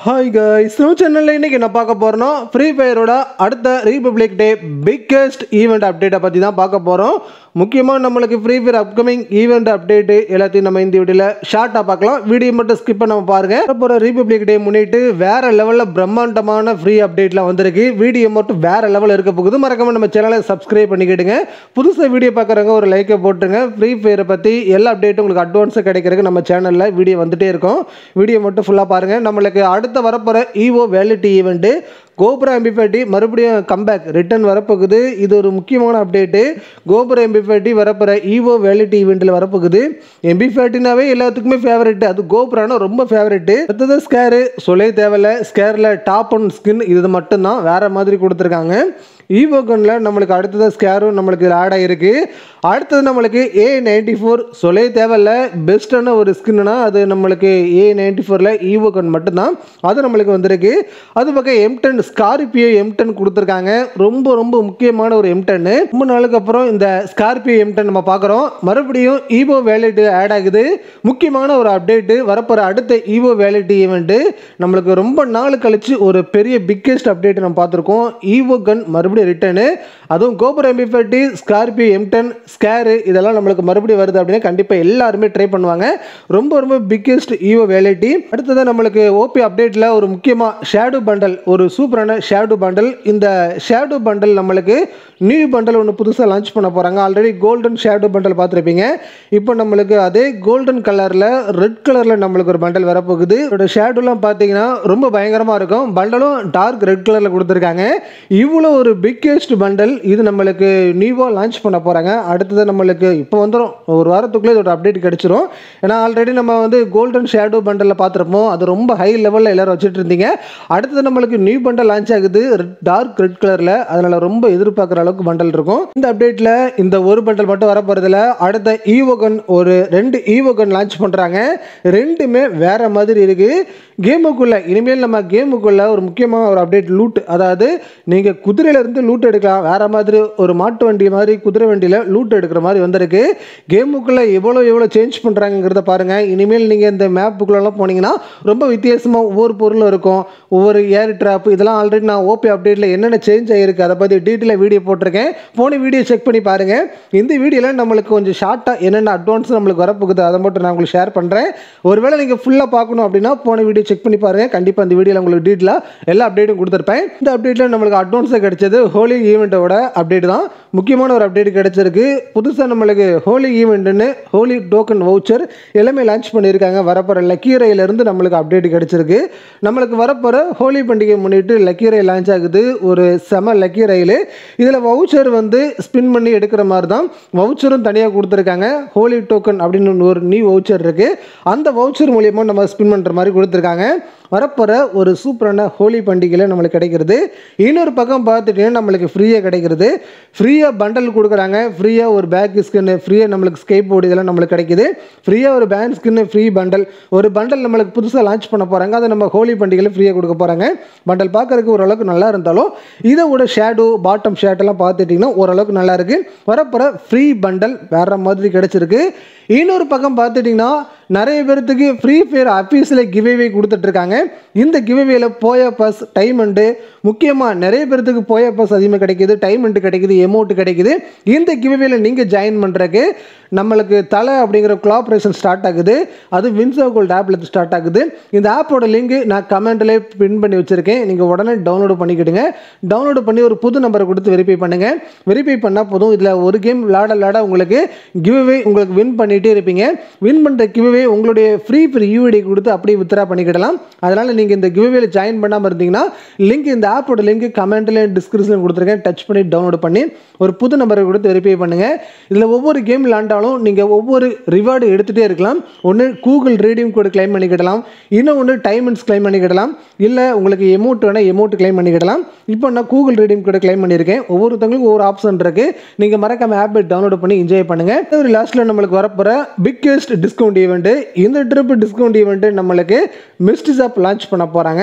hi guys நம்ம சேனலில் இன்றைக்கி என்ன பார்க்க போகிறோன்னா ஃப்ரீ ஃபயரோட அடுத்த ரீபப்ளிக் டே பிக்கெஸ்ட் ஈவெண்ட் அப்டேட்டை பற்றி தான் பார்க்க போகிறோம் முக்கியமாக நம்மளுக்கு free fire upcoming event update எல்லாத்தையும் நம்ம இந்த வீடியோவில் ஷார்ட்டாக பார்க்கலாம் வீடியோ மட்டும் ஸ்கிப் பண்ணாம பாருங்கள் போகிற ரீபப்ளிக் டே முன்னிட்டு வேறு லெவலில் பிரம்மாண்டமான ஃப்ரீ அப்டேட்லாம் வந்திருக்கு வீடியோ மட்டும் வேறு லெவலில் இருக்க போகுது மறக்காம நம்ம சேனலை சப்ஸ்கிரைப் பண்ணிக்கிடுங்க புதுசாக வீடியோ பார்க்குறவங்க ஒரு லைக்கை போட்டுருங்க ஃப்ரீ ஃபயரை பற்றி எல்லா அப்டேட்டும் உங்களுக்கு அட்வான்ஸாக கிடைக்கிறதுக்கு நம்ம சேனலில் வீடியோ வந்துட்டே இருக்கும் வீடியோ மட்டும் ஃபுல்லாக பாருங்கள் நம்மளுக்கு அடுத்த வரப்போகிற ஈவோ வேலிட்டி ஈவெண்ட்டு கோபுரா எம்பிஃபேட்டி மறுபடியும் கம்பேக் ரிட்டர்ன் வரப்போகுது இது ஒரு முக்கியமான அப்டேட்டு கோபுரா எம்பிஃபேட்டி வரப்போகிற ஈவோ வேலிட்டி ஈவெண்ட்டில் வரப்போகுது எம்பிஃபேட்டினாவே எல்லாத்துக்குமே ஃபேவரெட்டு அது கோபுரானா ரொம்ப ஃபேவரெட்டு அடுத்தது ஸ்கேரு சொல்லே தேவையில்ல ஸ்கேரில் டாப் அண்ட் ஸ்கின் இது மட்டும்தான் வேறு மாதிரி கொடுத்துருக்காங்க ஈவோ கனில் நம்மளுக்கு அடுத்தது ஸ்கேரும் நம்மளுக்கு ஆட் ஆகிருக்கு அடுத்தது நம்மளுக்கு ஏ நைன்டி ஃபோர் சொல்லே தேவையில்ல பெஸ்ட்டான ஒரு ஸ்கின்னா அது நம்மளுக்கு ஏ நைன்டி ஃபோரில் ஈவோ கன் மட்டும்தான் அது நம்மளுக்கு வந்திருக்கு அது பக்கம் M ten Scorpio M ten கொடுத்துருக்காங்க ரொம்ப ரொம்ப முக்கியமான ஒரு எம் டென்னு ரொம்ப நாளுக்கு அப்புறம் இந்த ஸ்கார்பியோ எம் டென் நம்ம பார்க்குறோம் மறுபடியும் ஈவோ வேலிட்டி ஆட் ஆகுது முக்கியமான ஒரு அப்டேட்டு வரப்போகிற அடுத்த ஈவோ வேலிட்டி ஈவெண்ட்டு நம்மளுக்கு ரொம்ப நாள் கழிச்சு ஒரு பெரிய பிக்கெஸ்ட் அப்டேட் நம்ம பார்த்துருக்கோம் ஈவோ கன் மறுபடியும் ரிட்டர்னு அதுவும் கோபுரம் MP forty Scorpio M ten scar இதெல்லாம் நம்மளுக்கு மறுபடியும் வருது அப்படின்னா கண்டிப்பாக எல்லாருமே ட்ரை பண்ணுவாங்க ரொம்ப ரொம்ப பிக்கெஸ்ட் ஈவோ வேலிட்டி அடுத்தது நம்மளுக்கு ஓபி அப்டேட்டில் ஒரு முக்கியமாக ஷேடோ பண்டல் ஒரு சூப்பரான ஷேடோ பண்டல் இந்த ஷேடோ பண்டல் நம்மளுக்கு நியூ பண்டல் ஒன்று புதுசாக லான்ச் பண்ண போகிறாங்க ஆல்ரெடி கோல்டன் ஷேடோ பண்டல் பார்த்துருப்பீங்க இப்போ நம்மளுக்கு அதே கோல்டன் கலரில் ரெட் கலரில் நம்மளுக்கு ஒரு பண்டல் வரப்போகுது இதோட ஷேடோலாம் பார்த்தீங்கன்னா ரொம்ப பயங்கரமாக இருக்கும் பண்டலும் டார்க் ரெட் கலரில் கொடுத்துருக்காங்க இவ்வளோ ஒரு பிக்கெஸ்ட் பண்டல் இது நம்மளுக்கு நியூவாக லான்ச் பண்ண போகிறாங்க அடுத்தது நம்மளுக்கு இப்போ வந்துடும் ஒரு வாரத்துக்குள்ளே இதோட அப்டேட் கிடச்சிரும் ஏன்னா ஆல்ரெடி நம்ம வந்து கோல்டன் ஷேடோ பண்டலில் பார்த்துருப்போம் அது ரொம்ப ஹை லெவலில் எல்லோரும் வச்சுட்டு இருந்தீங்க அடுத்தது நம்மளுக்கு நியூ பண்டல் லான்ச் ஆகுது டார்க் ரெட் கலரில் அதனால் ரொம்ப எதிர்பார்க்குற அளவுக்கு பண்டல் இருக்கும் இந்த அப்டேட்டில் இந்த ஒரு பண்டல் மட்டும் வர போகிறதுல அடுத்த ஈவோகன் ஒரு ரெண்டு ஈவோகன் லான்ச் பண்ணுறாங்க ரெண்டுமே வேற மாதிரி இருக்குது கேமுக்குள்ளே இனிமேல் நம்ம கேமுக்குள்ளே ஒரு முக்கியமான ஒரு அப்டேட் லூட் அதாவது நீங்கள் குதிரையிலேருந்து லூட் எடுக்கலாம் வேற மாதிரி ஒரு மாட்டு வண்டி மாதிரி குதிரை வண்டியில் லூட் எடுக்கிற மாதிரி வந்திருக்கு கேமுக்குள்ளே எவ்வளோ எவ்வளோ சேஞ்ச் பண்ணுறாங்கிறத பாருங்கள் இனிமேல் நீங்கள் இந்த மேப்புக்குள்ளெல்லாம் போனீங்கன்னா ரொம்ப வித்தியாசமாக ஒவ்வொரு பொருளும் இருக்கும் ஒவ்வொரு ஏர் ட்ராப் இதெல்லாம் ஆல்ரெடி நான் ஓபி அப்டேட்டில் என்னென்ன சேஞ்ச் ஆகிருக்கு அதை பற்றி டீட்டெயிலாக வீடியோ போட்டிருக்கேன் போன வீடியோ செக் பண்ணி பாருங்கள் இந்த வீடியோவில் நம்மளுக்கு கொஞ்சம் ஷார்ட்டாக என்னென்ன அட்வான்ஸ் நம்மளுக்கு வரப்போகுது அதை மட்டும் நான் உங்களுக்கு ஷேர் பண்ணுறேன் ஒருவேளை நீங்கள் ஃபுல்லாக பார்க்கணும் அப்படின்னா போன வீடியோ செக் பண்ணி பாருங்கள் கண்டிப்பாக இந்த வீடியோவில் உங்களுக்கு டீட்டெயிலாக எல்லா அப்டேட்டும் கொடுத்துருப்பேன் இந்த அப்டேட்டில் நம்மளுக்கு அட்வான்ஸாக கிடைச்சது ஹோலி ஈவெண்ட்டோட அப்டேட் தான் முக்கியமான ஒரு அப்டேட் கிடைச்சிருக்கு புதுசாக நம்மளுக்கு ஹோலி ஈவெண்ட்டுன்னு ஹோலி டோக்கன் வவுச்சர் எல்லாமே லான்ச் பண்ணியிருக்காங்க வரப்போகிற லக்கீரையிலேருந்து நம்மளுக்கு அப்டேட் கிடைச்சிருக்கு நம்மளுக்கு வரப்போகிற ஹோலி பண்டிகை முன்னிட்டு லக்கி ரயில் லான்ச் ஆகுது ஒரு செம லக்கி ரயில் இதில் வவுச்சர் வந்து ஸ்பின் பண்ணி எடுக்கிற மாதிரி தான் வவுச்சரும் தனியாக கொடுத்துருக்காங்க ஹோலி டோக்கன் அப்படின்னு ஒரு நியூ வவுச்சர் இருக்குது அந்த வவுச்சர் மூலியமாக நம்ம ஸ்பின் பண்ணுற மாதிரி கொடுத்துருக்காங்க வரப்போகிற ஒரு சூப்பரான ஹோலி பண்டிகையில் நம்மளுக்கு கிடைக்கிறது இன்னொரு பக்கம் பார்த்துட்டிங்கன்னா நம்மளுக்கு ஃப்ரீயாக கிடைக்கிறது ஃப்ரீயாக பண்டல் கொடுக்குறாங்க ஃப்ரீயாக ஒரு பேக் ஸ்கின்னு ஃப்ரீயாக நம்மளுக்கு ஸ்கேப் போர்டு இதெல்லாம் நம்மளுக்கு கிடைக்குது ஃப்ரீயாக ஒரு பேண்ட் ஸ்கின்னு ஃப்ரீ பண்டல் ஒரு பண்டல் நம்மளுக்கு புதுசாக லான்ச் பண்ண போகிறாங்க அதை நம்ம ஹோலி பண்டிகையில் ஃப்ரீயாக கொடுக்க போகிறாங்க பண்டல் பார்க்கறதுக்கு ஓரளவுக்கு நல்லா இருந்தாலும் இதோட ஷேடோ பாட்டம் ஷேட்டெல்லாம் பார்த்துட்டிங்கன்னா ஓரளவுக்கு நல்லா இருக்குது வரப்போகிற ஃப்ரீ பண்டல் வேறு மாதிரி கிடச்சிருக்கு இன்னொரு பக்கம் பார்த்துட்டிங்கன்னா நிறைய பேர்த்துக்கு ஃப்ரீ ஃபயர் அஃபீஸில் கிவ்வே கொடுத்துட்ருக்காங்க இந்த கிவ்வேல போயா பஸ் டைமண்டு முக்கியமாக நிறைய பேர்த்துக்கு போயா பஸ் அதிகமாக கிடைக்குது டைமண்ட் கிடைக்குது எமௌண்ட் கிடைக்குது இந்த கிவ்வேல நீங்கள் ஜாயின் பண்ணுறக்கு நம்மளுக்கு தலை அப்படிங்கிற கொலாபரேஷன் ஸ்டார்ட் ஆகுது அது வின்சோ கோல்ட் ஆப்பில் ஸ்டார்ட் ஆகுது இந்த ஆப்போட லிங்க் நான் கமெண்ட்லேயே பின் பண்ணி வச்சுருக்கேன் நீங்கள் உடனே டவுன்லோடு பண்ணிக்கிடுங்க டவுன்லோடு பண்ணி ஒரு புது நம்பரை கொடுத்து வெரிஃபை பண்ணுங்கள் வெரிஃபை பண்ணால் போதும் இதில் ஒரு கேம் விளாட விளாட உங்களுக்கு கிவ்வே உங்களுக்கு வின் பண்ணிகிட்டே இருப்பீங்க வின் பண்ணுற கிவ்வே உங்களுடைய ஃப்ரீ ஃப்ரீ யூஐடி கொடுத்து அப்படியே வித்ரா பண்ணிக்கிடலாம் அதனால் நீங்கள் இந்த கிவ்வேல ஜாயின் பண்ணாமல் இருந்தீங்கன்னா லிங்க் இந்த ஆப்போட லிங்க் கமெண்ட்லேயும் டிஸ்கிரிப்ஷன் கொடுத்துருக்கேன் டச் பண்ணி டவுன்லோட் பண்ணி ஒரு புது நம்பரை கொடுத்து வெரிஃபை பண்ணுங்கள் இதில் ஒவ்வொரு கேம் விளாண்டாலும் நீங்கள் ஒவ்வொரு ரிவார்டு எடுத்துகிட்டே இருக்கலாம் ஒன்று கூகுள் ரீடிங் கோடு கிளைம் பண்ணிக்கிடலாம் இன்னும் ஒன்று டைமண்ட்ஸ் கிளைம் பண்ணிக்கிடலாம் இல்லை உங்களுக்கு எமௌண்ட் வேணால் எமௌண்ட் கிளைம் பண்ணிக்கிடலாம் இப்போ நான் கூகுள் ரீடிங் கோடு கிளைம் பண்ணியிருக்கேன் ஒவ்வொருத்தவங்களுக்கும் ஒவ்வொரு ஆப்ஷன் இருக்குது நீங்கள் மறக்காம ஆப் டவுன்லோட் பண்ணி என்ஜாய் பண்ணுங்கள் ஒரு லாஸ்ட்டில் நம்மளுக்கு வரப்போகிற பிக்கெஸ்ட் டிஸ்கவுண்ட் ஈவெண்ட்டு இந்த ட்ரிப் டிஸ்கவுண்ட் ஈவெண்ட்டு நம்மளுக்கு மிஸ்ட் ஷாப் லான்ச் பண்ண போகிறாங்க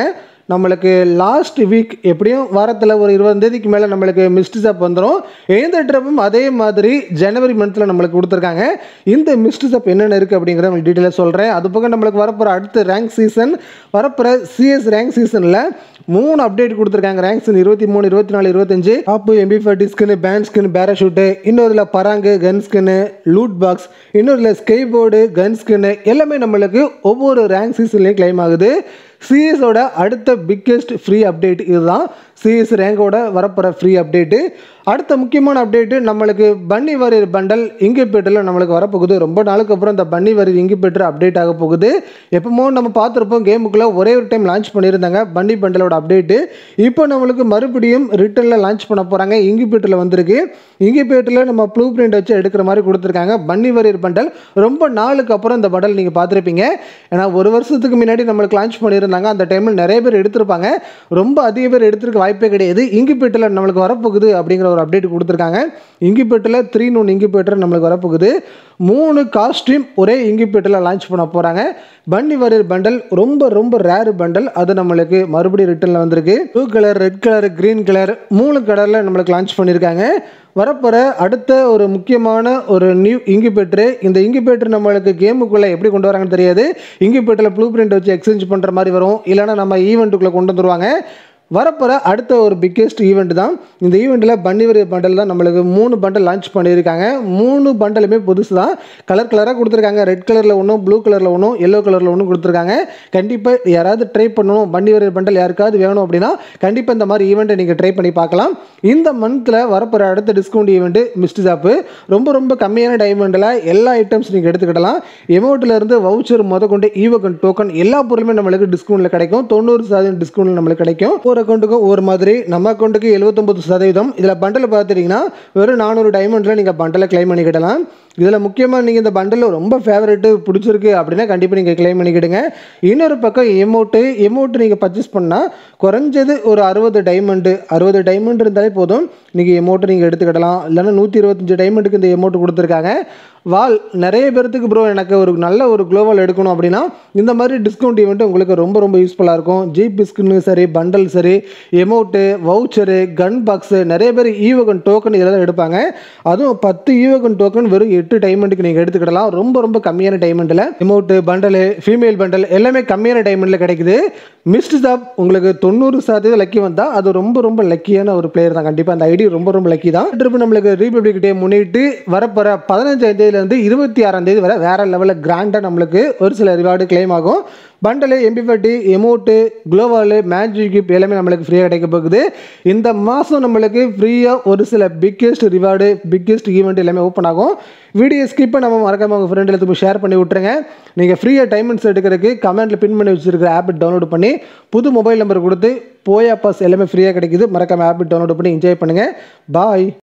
நம்மளுக்கு லாஸ்ட் வீக் எப்படியும் வாரத்தில் ஒரு இருபது தேதிக்கு மேலே நம்மளுக்கு மிஸ்டு சப் வந்துடும் எந்த ட்ரிப்பும் அதே மாதிரி ஜனவரி மந்தில் நம்மளுக்கு கொடுத்துருக்காங்க இந்த மிஸ்டு சப் என்னென்ன இருக்குது அப்படிங்கிறத உங்களுக்கு டீட்டெயிலாக சொல்கிறேன் அது போக நம்மளுக்கு வரப்போகிற அடுத்த ரேங்க் சீசன் வரப்போகிற சிஎஸ் ரேங்க் சீசனில் மூணு அப்டேட் கொடுத்துருக்காங்க ரேங்க் சீசன் இருபத்தி மூணு இருபத்தி நாலு இருபத்தஞ்சு top MP forty skin pant skin parachute இன்னொருல parang gun skin loot box இன்னொருல ஸ்கை போர்டு கன் ஸ்கின்னு எல்லாமே நம்மளுக்கு ஒவ்வொரு ரேங்க் சீசன்லேயும் கிளைம் ஆகுது சிஎஸோட அடுத்த பிக்கெஸ்ட் ஃப்ரீ அப்டேட் இதுதான் சிஎஸ் ரேங்கோட வரப்போகிற ஃப்ரீ அப்டேட்டு அடுத்த முக்கியமான அப்டேட்டு நம்மளுக்கு பன்னி வாரியர் பண்டல் இங்கிபேட்டரில் நம்மளுக்கு வரப்போகுது ரொம்ப நாளுக்கு அப்புறம் இந்த பன்னி வாரியர் இங்கிபேட்டர் அப்டேட் ஆக போகுது எப்பமோ நம்ம பார்த்துருப்போம் கேமுக்குள்ளே ஒரே ஒரு டைம் லான்ச் பண்ணியிருந்தாங்க பன்னி பண்டலோட அப்டேட்டு இப்போ நம்மளுக்கு மறுபடியும் ரிட்டனில் லான்ச் பண்ண போகிறாங்க இங்கிபேட்டரில் வந்திருக்கு இங்கிபேட்டரில் நம்ம ப்ளூ பிரிண்ட் வச்சு எடுக்கிற மாதிரி கொடுத்துருக்காங்க பன்னி வாரியர் பண்டல் ரொம்ப நாளுக்கு அப்புறம் இந்த பண்டல் நீங்கள் பார்த்துருப்பீங்க ஏன்னா ஒரு வருஷத்துக்கு முன்னாடி நம்மளுக்கு லான்ச் பண்ணியிருந்தாங்க அந்த டைமில் நிறைய பேர் எடுத்திருப்பாங்க ரொம்ப அதிக பேர் எடுத்திருக்க வாய்ப்பே கிடையாது இங்கிபேட்டரில் நம்மளுக்கு வரப்போகுது அப்படிங்கிற ஒரு அப்டேட் கொடுத்துருக்காங்க இங்கிபேட்டரில் த்ரீ நூன் இங்கிபேட்டர் நம்மளுக்கு வரப்போகுது மூணு காஸ்டியூம் ஒரே இங்கிபேட்டரில் லான்ச் பண்ண போகிறாங்க பன்னி வாரியர் பண்டல் ரொம்ப ரொம்ப ரேர் பண்டல் அது நம்மளுக்கு மறுபடியும் ரிட்டனில் வந்திருக்கு blue colour red colour green colour மூணு கலரில் நம்மளுக்கு லான்ச் பண்ணியிருக்காங்க வரப்போகிற அடுத்த ஒரு முக்கியமான ஒரு நியூ இங்கிபேட்டரு இந்த இங்கிபேட்டர் நம்மளுக்கு கேமுக்குள்ளே எப்படி கொண்டு வராங்கன்னு தெரியாது இங்கிபேட்டரில் ப்ளூ பிரிண்ட் வச்சு எக்ஸ்சேஞ்ச் பண்ணுற மாதிரி வரும் இல்லைனா நம்ம ஈவெண்ட்டுக்குள்ளே கொண்டு வந்துருவாங்க வரப்போகிற அடுத்த ஒரு பிக்கெஸ்ட் ஈவெண்ட் தான் இந்த ஈவெண்ட்டில் பன்னிவரி பண்டல் தான் நம்மளுக்கு மூணு பண்டல் லான்ச் பண்ணியிருக்காங்க மூணு பண்டலுமே புதுசு தான் கலர் கலராக கொடுத்துருக்காங்க ரெட் கலரில் ஒன்றும் ப்ளூ கலரில் ஒன்றும் எல்லோ கலரில் ஒன்றும் கொடுத்துருக்காங்க கண்டிப்பாக யாராவது ட்ரை பண்ணணும் பன்னிவரி பண்டல் யாருக்காவது வேணும் அப்படின்னா கண்டிப்பாக இந்த மாதிரி ஈவெண்ட்டை நீங்கள் ட்ரை பண்ணி பார்க்கலாம் இந்த மந்தில் வரப்போகிற அடுத்த டிஸ்கவுண்ட் ஈவெண்ட்டு மிஸ்ட் ஷாப்பு ரொம்ப ரொம்ப கம்மியான டைமண்டில் எல்லா ஐட்டம்ஸ் நீங்கள் எடுத்துக்கிடலாம் எமௌண்ட்டில் இருந்து வவுச்சர் முத கொண்டு ஈவகன் டோக்கன் எல்லா பொருளுமே நம்மளுக்கு டிஸ்கவுண்ட்டில் கிடைக்கும் தொண்ணூறு சதவீதம் டிஸ்கவுண்ட் நம்மளுக்கு கிடைக்கும் ஒரு அக்கௌண்ட்டுக்கும் ஒரு மாதிரி நம்ம அக்கௌண்ட்டுக்கு எழுபத்தொம்பது சதவீதம் இதில் பண்டல் பார்த்துட்டிங்கன்னா வெறும் நானூறு டைமண்டில் நீங்கள் பண்டலை கிளைம் பண்ணிக்கிடலாம் இதில் முக்கியமாக நீங்கள் இந்த பண்டலில் ரொம்ப ஃபேவரெட்டு பிடிச்சிருக்கு அப்படின்னா கண்டிப்பாக நீங்கள் கிளைம் பண்ணிக்கிடுங்க இன்னொரு பக்கம் எமௌண்ட்டு எமௌண்ட்டு நீங்கள் பர்ச்சேஸ் பண்ணால் குறைஞ்சது ஒரு அறுபது டைமண்டு அறுபது டைமண்ட் இருந்தாலே போதும் நீங்கள் எமௌண்ட்டு நீங்கள் எடுத்துக்கிடலாம் இல்லைன்னா நூற்றி இருபத்தஞ்சி டைமண்டுக்கு இந்த எமௌண்ட் கொடுத்துருக்காங்க வால் நிறைய பேர்த்துக்கு ப்ரோ எனக்கு ஒரு நல்ல ஒரு குளோவல் எடுக்கணும் அப்படின்னா இந்த மாதிரி டிஸ்கவுண்ட் ஈவெண்ட் உங்களுக்கு ரொம்ப ரொம்ப யூஸ்ஃபுல்லாக இருக்கும் ஜிபி ஸ்கின்னு சரி பண்டல் சரி எமௌண்ட்டு வவுச்சரு கன் பாக்ஸு நிறைய பேர் ஈவகன் டோக்கன் இதெல்லாம் எடுப்பாங்க அதுவும் பத்து ஈவகன் டோக்கன் வெறும் எட்டு டைமண்டுக்கு நீங்கள் எடுத்துக்கிடலாம் ரொம்ப ரொம்ப கம்மியான டைமண்டில் எமௌண்ட்டு பண்டலு ஃபீமேல் பண்டல் எல்லாமே கம்மியான டைமண்டில் கிடைக்குது மிஸ்ட் ஷாப் உங்களுக்கு தொண்ணூறு சதவீதம் லக்கி வந்தால் அது ரொம்ப ரொம்ப லக்கியான ஒரு பிளேயர் தான் கண்டிப்பாக அந்த ஐடி ரொம்ப ரொம்ப லக்கி தான் ட்ரிப் நம்மளுக்கு ரீபப்ளிக் டே முன்னிட்டு வரப்போகிற பதினஞ்சாம் தேதியிலேருந்து இருபத்தி ஆறாம் தேதி வரை வேற லெவலில் கிராண்டாக நம்மளுக்கு ஒரு சில ரிவார்டு கிளைம் ஆகும் bundle MP forty emote gloo wall magic cube எல்லாமே நம்மளுக்கு ஃப்ரீயாக கிடைக்க போகுது இந்த மாதம் நம்மளுக்கு ஃப்ரீயாக ஒரு சில பிக்கெஸ்ட் ரிவார்டு பிக்கெஸ்ட் ஈவெண்ட் எல்லாமே ஓப்பன் ஆகும் வீடியோ ஸ்கிப்பை நம்ம மறக்காம உங்கள் ஃப்ரெண்ட் எல்லாத்துக்கும் ஷேர் பண்ணி விட்ருங்க நீங்கள் ஃப்ரீயாக டைமண்ட்ஸ் எடுக்கிறதுக்கு கமெண்ட்டில் பின் பண்ணி வச்சிருக்கிற ஆப் டவுன்லோட் பண்ணி புது மொபைல் நம்பர் கொடுத்து போயா பாஸ் எல்லாமே ஃப்ரீயாக கிடைக்குது மறக்காம ஆப் டவுன்லோட் பண்ணி என்ஜாய் பண்ணுங்கள் பாய்